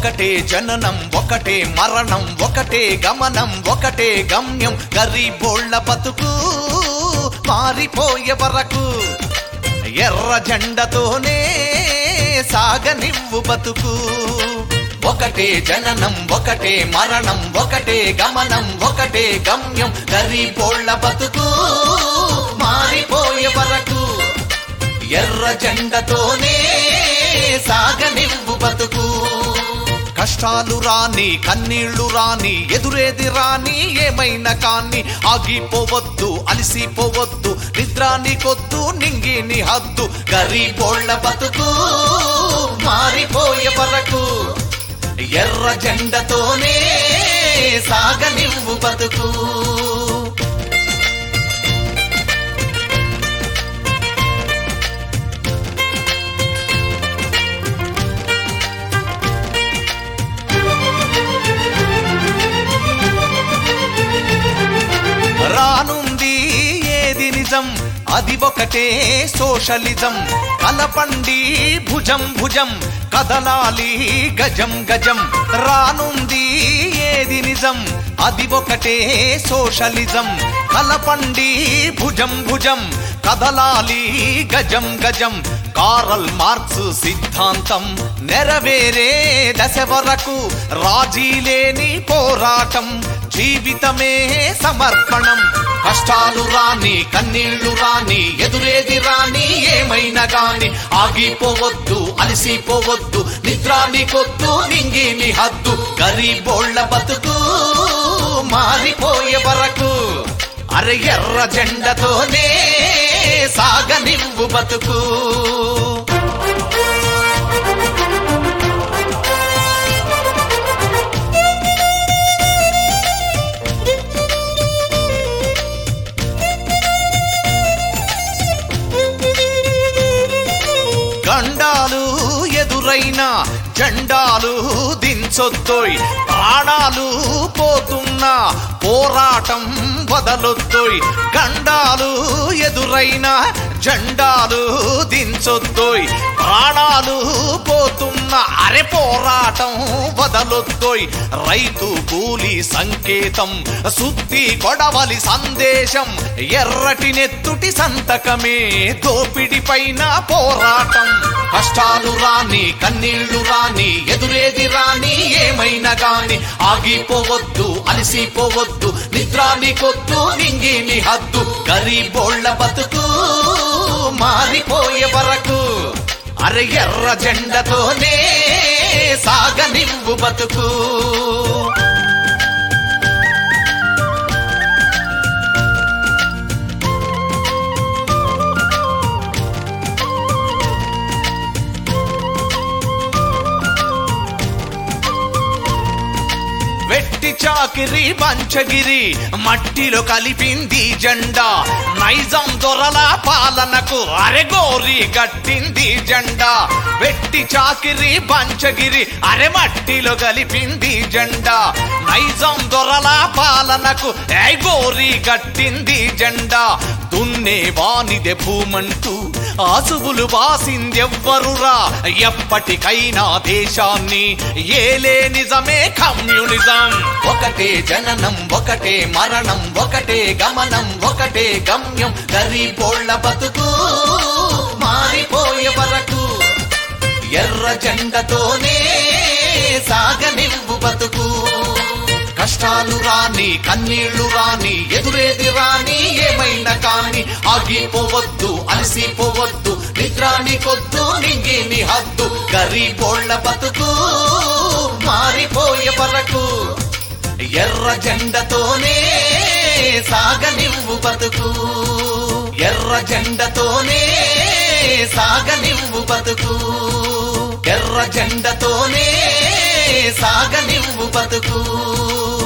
ఒకటే జననం ఒకటే మరణం ఒకటే గమనం ఒకటే గమ్యం గరీబోళ్ల బతుకు మారిపోయే వరకు ఎర్ర జెండతోనే సాగనివ్వు బతుకు ఒకటే జననం ఒకటే మరణం ఒకటే గమనం ఒకటే గమ్యం గరీబోళ్ల బతుకు మారిపోయే వరకు ఎర్ర జెండతోనే సాగనివ్వు బతుకు కష్టాలు రాని కన్నీళ్లు రాని ఎదురేది రాని ఏమైనా కాని ఆగిపోవద్దు అలిసిపోవద్దు నిద్రాని కొద్దు నింగిని హద్దు గరీబోళ్ల బతుకు మారిపోయే వరకు ఎర్ర జెండతోనే సాగనివ్వు బతుకు రానుంది ఏది నిజం అది ఒకటే సోషలిజం కలపండి భుజం భుజం కదలాలి గజం గజం రానుంది ఏది నిజం అది ఒకటే సోషలిజం కలపండి భుజం భుజం కదలాలి గజం గజం కారల్ మార్క్స్ సిద్ధాంతం నెరవేరే దశ వరకు రాజీ లేని పోరాటం జీవితమే సమర్పణం కష్టాలు రాని కన్నీళ్లు రాని ఎదురేది రాని ఏమైనా గాని ఆగిపోవద్దు అలసిపోవద్దు నిద్రాని కొద్దు నింగిని హద్దు గరీబోళ్ల బతుకు మారిపోయే వరకు అరే ఎర్ర జెండతోనే సాగనివ్వు బతుకు గండాలు ఎదురైనా జెండాలు దించొద్దోయ్ ప్రాణాలు పోతున్నా పోరాటం వదలొద్దోయ్ గండాలు ఎదురైనా జెండాలు దించొద్దోయ్ ప్రాణాలు పోతున్నా అరే పోరాటం వదలొద్దోయ్ రైతు కూలి సంకేతం సుత్తి కొడవలి సందేశం ఎర్రటి నెత్తుటి సంతకమే దోపిడి పైన పోరాటం కష్టాలు రాని కన్నీళ్లు రాని ఎదురేది రాని ఏమైనా గాని ఆగిపోవద్దు అలసిపోవద్దు నిద్రాని కొద్దు నింగిని హద్దు గరీబోళ్ల బతుకు మారిపోయే వరకు అరే ఎర్ర జెండతోనే సాగనివ్వు బతుకు వెట్టి చాకిరి పంచగిరి మట్టిలో కలిపింది జెండా నైజాం దొరల పాలనకు అరెగోరి గట్టింది జెండా వెట్టి చాకిరి పంచగిరి అరె మట్టిలో కలిపింది జెండా నైజాం దొరల పాలనకు గోరి గట్టింది జెండా దున్నే వానిదె భూమంటూ ఆసువులు బాసిందెవ్వరురా ఎప్పటికైనా దేశాన్ని ఏలే నిజమే కమ్యూనిజం ఒకటే జననం ఒకటే మరణం ఒకటే గమనం ఒకటే గమ్యం గరీబోళ్ల బతుకు మారిపోయే వరకు ఎర్ర జెండతోనే సాగనివ్వు బతుకు కష్టాలు రాని కన్నీళ్లు రాని ఎదురేది రాని ఏమైనా కాని ఆగిపోవద్దు అలసిపోవద్దు నిద్రాని కొద్దు నింగిని హద్దు గరీబోళ్ల బతుకు మారిపోయే వరకు ఎర్ర జెండతోనే సాగనివ్వు బతుకు ఎర్ర జెండతోనే సాగనివ్వు బతుకు ఎర్ర జెండతోనే సాగనివ్వు బతుకు